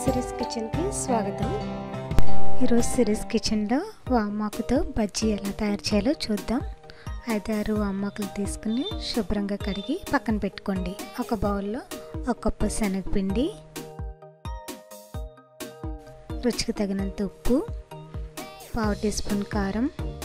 series కిచెన్కి స్వాగతం ఈరోజు సిరీస్ కిచెన్లో వామాకుతో బజ్జీ ఎలా తయారు చేయాలో చూద్దాం ఐదారు వామాకులు తీసుకుని శుభ్రంగా కడిగి పక్కన పెట్టుకోండి ఒక బౌల్లో ఒక కప్పు శనగపిండి రుచికి తగినంత ఉప్పు పావు టీ స్పూన్ కారం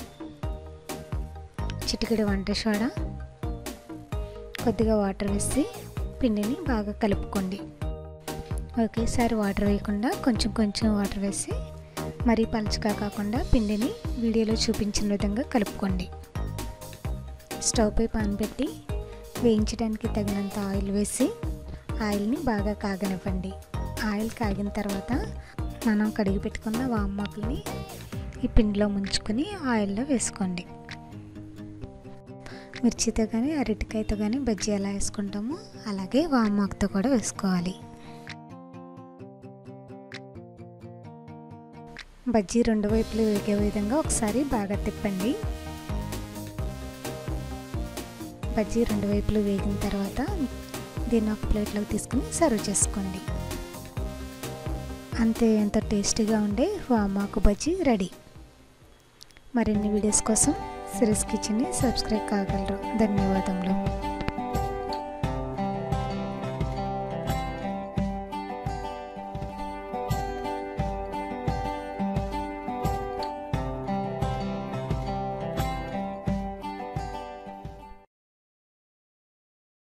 చిటికెడు వంట సోడా కొద్దిగా వాటర్ వేసి పిండిని బాగా కలుపుకోండి ఒకేసారి వాటర్ వేయకుండా కొంచెం కొంచెం వాటర్ వేసి మరీ పలుచగా కాకుండా పిండిని వీడియోలో చూపించిన విధంగా కలుపుకోండి స్టవ్ పై పాన్ పెట్టి వేయించడానికి తగినంత ఆయిల్ వేసి ఆయిల్ని బాగా కాగనివ్వండి ఆయిల్ కాగిన తర్వాత మనం కడిగి పెట్టుకున్న వామాకుల్ని ఈ పిండిలో ముంచుకొని ఆయిల్లో వేసుకోండి మిర్చితో కానీ అరటికాయతో కానీ బజ్జీ ఎలా వేసుకుంటామో అలాగే వామాకుతో కూడా వేసుకోవాలి బజ్జీ రెండు వైపులు వేగే విధంగా ఒకసారి బాగా తిప్పండి బజ్జీ రెండు వైపులు వేగిన తర్వాత దీన్ని ఒక ప్లేట్లోకి తీసుకుని సర్వ్ చేసుకోండి అంతే ఎంతో టేస్టీగా ఉండే వామాకు బజ్జీ రెడీ మరిన్ని వీడియోస్ కోసం సిరీస్ కిచెన్ని సబ్స్క్రైబ్ కాగలరు ధన్యవాదములు